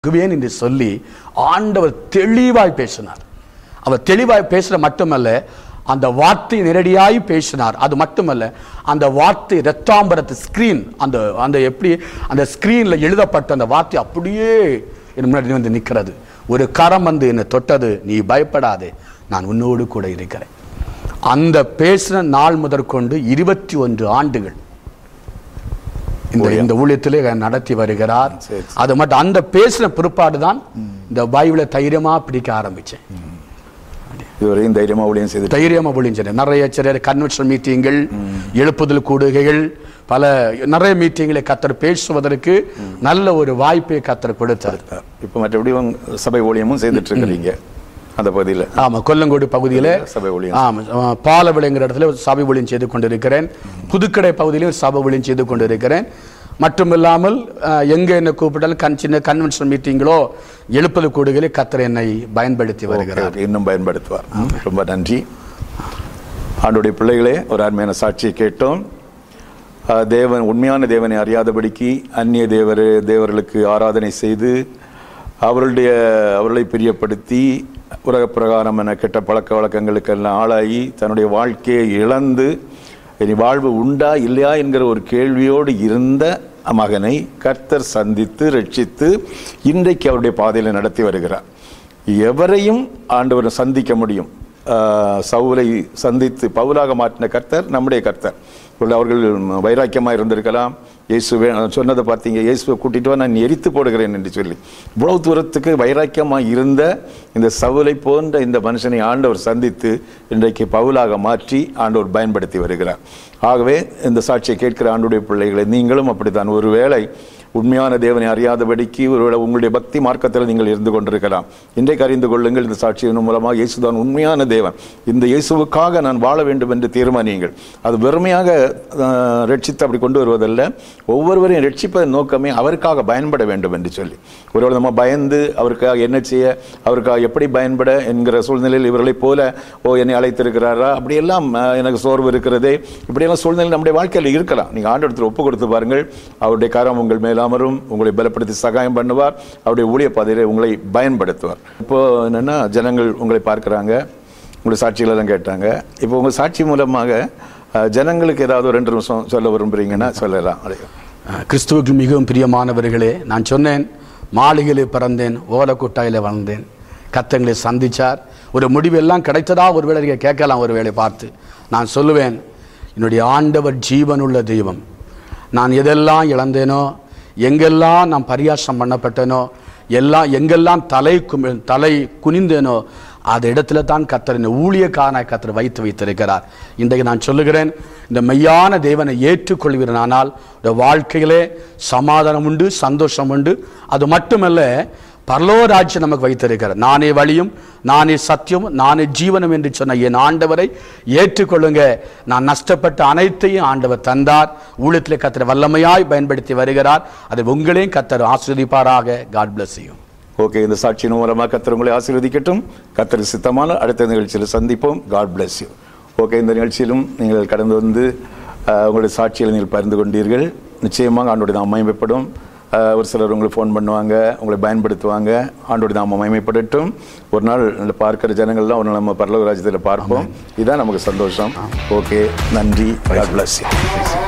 குவேன் என்று சொல்லி ஆண்டவர் தெளிவாய் பேசினார் அவர் தெளிவாய் பேசுற மட்டுமல்ல அந்த வார்த்தை நேரடியாய் பேசினார் அது மட்டுமல்ல அந்த வார்த்தை ரத்தாம்பரத்து ஸ்கிரீன் அந்த அந்த எப்படி அந்த ஸ்கிரீன்ல எழுதப்பட்ட அந்த வார்த்தை அப்படியே என் முன்னாடி வந்து நிற்கிறது ஒரு கரம் வந்து என்னை தொட்டது நீ பயப்படாதே நான் உன்னோடு கூட இருக்கிறேன் அந்த பேசின நாள் முதற்கொண்டு இருபத்தி ஒன்று ஆண்டுகள் இந்த இந்த ஊழியத்திலே நடத்தி வருகிறார் சரி. அது மட்டும் அந்த பேசின பிற்பாடு தான் இந்த பைபிளை தைரியமா பிடிக்க ஆரம்பிச்சேன் இதுவரையும் தைரியமா ஊழியம் செய்து தைரியமா ஒளிஞ்சேன் நிறைய சில கன்வென்ஷன் மீட்டிங்கள் எழுப்புதல் கூடுகைகள் பல நிறைய மீட்டிங்களை கத்தர் பேசுவதற்கு நல்ல ஒரு வாய்ப்பை கத்தர் கொடுத்தார் இப்ப மற்றபடி உங்க சபை ஊழியமும் செய்துட்டு இருக்கிறீங்க அந்த பகுதியில ஆமா கொல்லங்கோடு பகுதியில சபை ஊழியம் ஆமா ஆ, பாலவிளைங்கிற இடத்துல ஒரு சபை ஊழியம் செய்து கொண்டிருக்கிறேன் புதுக்கடை பகுதியிலும் சபை ஊழியம் செய்து கொண்டிருக்கிறேன் மட்டுமில்லாமல் ஆ, எங்க என்ன கூப்பிட்டாலும் கண் சின்ன கன்வென்ஷன் மீட்டிங்களோ எழுப்பது கூடுகளே கத்தர் என்னை பயன்படுத்தி வருகிறார் ஓகே, இன்னும் பயன்படுத்துவார் ரொம்ப நன்றி ஆண்டுடைய பிள்ளைகளே ஒரு அருமையான சாட்சியை கேட்டோம் அஹ், தேவன் உண்மையான தேவனை அறியாதபடிக்கு அந்நிய தேவர் தேவர்களுக்கு ஆராதனை செய்து அவர்களுடைய அவர்களை பிரியப்படுத்தி உலக பிரகாரமான கெட்ட பழக்க வழக்கங்களுக்கெல்லாம் ஆளாகி தன்னுடைய வாழ்க்கையை இழந்து இனி வாழ்வு உண்டா இல்லையா என்கிற ஒரு கேள்வியோடு இருந்த மகனை கர்த்தர் சந்தித்து ரட்சித்து இன்றைக்கு அவருடைய பாதையில் நடத்தி வருகிறார் எவரையும் ஆண்டவர் சந்திக்க முடியும் ஆஹ் சவுலை சந்தித்து பவுலாக மாற்றின கர்த்தர் நம்முடைய கர்த்தர் ஒருவேளை அவர்கள் வைராக்கியமாக இருந்திருக்கலாம் இயேசு வே- சொன்னதை பார்த்தீங்க இயேசுவை கூட்டிட்டு வா நான் எரித்து போடுகிறேன் என்று சொல்லி இவ்வளவு தூரத்துக்கு வைராக்கியமாக இருந்த இந்த சவுலை போன்ற இந்த மனுஷனை ஆண்டவர் சந்தித்து இன்றைக்கு பவுலாக மாற்றி ஆண்டவர் பயன்படுத்தி வருகிறார் ஆகவே இந்த சாட்சியை கேட்கிற ஆண்டுடைய பிள்ளைகளை நீங்களும் அப்படித்தான் ஒருவேளை உண்மையான தேவனை அறியாதபடிக்கு ஒருவேளை உங்களுடைய பக்தி மார்க்கத்தில் நீங்கள் இருந்து கொண்டிருக்கலாம் இன்றைக்கு அறிந்து கொள்ளுங்கள் இந்த சாட்சியின் மூலமாக இயேசுதான் உண்மையான தேவன் இந்த இயேசுவுக்காக நான் வாழ வேண்டும் என்று தீர்மானியுங்கள் அது வெறுமையாக ஆஹ், ரட்சித்து அப்படி கொண்டு வருவதல்ல ஒவ்வொருவரையும் ரட்சிப்பதன் நோக்கமே அவருக்காக பயன்பட வேண்டும் என்று சொல்லி ஒருவேளை நம்ம பயந்து அவருக்காக என்ன செய்ய அவருக்காக எப்படி பயன்பட என்கிற சூழ்நிலையில் இவர்களைப் போல ஓ என்னை அழைத்திருக்கிறாரா அப்படியெல்லாம் ஆஹ், எனக்கு சோர்வு இருக்கிறதே இப்படியெல்லாம் சூழ்நிலை நம்முடைய வாழ்க்கையில் இருக்கலாம் நீங்கள் ஆண்டவரத்தில் ஒப்பு கொடுத்து பாருங்கள் அவருடைய கரம் உங்கள் மேல் அமரும் உங்களை பலப்படுத்தி சகாயம் பண்ணுவார் அவருடைய ஊழிய பாதையிலே உங்களை பயன்படுத்துவார் இப்போ என்னன்னா ஜனங்கள் உங்களை பார்க்குறாங்க உங்களுடைய சாட்சிகள் எல்லாம் கேட்டாங்க இப்போ உங்கள் சாட்சி மூலமாக ஆஹ், ஜனங்களுக்கு ஏதாவது ஒரு ரெண்டு நிமிஷம் சொல்ல விரும்புறீங்கன்னா சொல்லலாம் அடையும் அஹ், கிறிஸ்துவுக்கு மிகவும் பிரியமானவர்களே நான் சொன்னேன் மாளிகையிலே பிறந்தேன் ஓலக்குட்டாயில வளர்ந்தேன் கத்தங்களை சந்திச்சார் ஒரு முடிவு எல்லாம் கிடைத்ததா ஒருவேளை நீங்க கேட்கலாம் ஒருவேளை பார்த்து நான் சொல்லுவேன் என்னுடைய ஆண்டவர் ஜீவனுள்ள தெய்வம் நான் எதெல்லாம் இழந்தேனோ எங்கெல்லாம் நான் பரியாசம் பண்ணப்பட்டேனோ எல்லாம் எங்கெல்லாம் தலை குமி தலை குனிந்தேனோ அந்த இடத்துல தான் கத்தர் இந்த ஊழியக்காரனாய் கத்தர் வைத்து வைத்திருக்கிறார் இன்றைக்கு நான் சொல்லுகிறேன் இந்த மெய்யான தேவனை ஏற்றுக்கொள்வீரனானால் இந்த வாழ்க்கையிலே சமாதானம் உண்டு சந்தோஷம் உண்டு அது மட்டுமல்ல பரலோராட்சியம் நமக்கு வைத்திருக்கிறார் நானே வழியும் நானே சத்தியம் நானே ஜீவனம் என்று சொன்ன என் ஆண்டவரை ஏற்றுக்கொள்ளுங்க நான் நஷ்டப்பட்ட அனைத்தையும் ஆண்டவர் தந்தார் ஊழியத்திலே கத்தர் வல்லமையாய் பயன்படுத்தி வருகிறார் அதை உங்களையும் கத்தர் ஆஸ்வதிப்பாராக காட் bless you ஓகே இந்த சாட்சியின் மூலமாக கத்தர் உங்களை ஆசீர்வதிக்கட்டும் கத்தர் சித்தமான அடுத்த நிகழ்ச்சியில் சந்திப்போம் காட் bless யூ ஓகே இந்த நிகழ்ச்சியிலும் நீங்கள் கடந்து வந்து அஹ், உங்களுடைய சாட்சியில் நீங்கள் பகிர்ந்து கொண்டீர்கள் நிச்சயமாக ஆண்டோடைய நாம் மகிமைப்படும் அஹ், ஒரு சிலர் உங்களுக்கு ஃபோன் பண்ணுவாங்க உங்களை பயன்படுத்துவாங்க ஆண்டோடைய நாம மகிமைப்படட்டும் ஒரு நாள் இந்த பார்க்கிற ஜனங்கள்லாம் ஒரு நாள் நம்ம பரலோக ராஜ்யத்தில் பார்ப்போம் இதுதான் நமக்கு சந்தோஷம் ஓகே நன்றி காட் bless யூ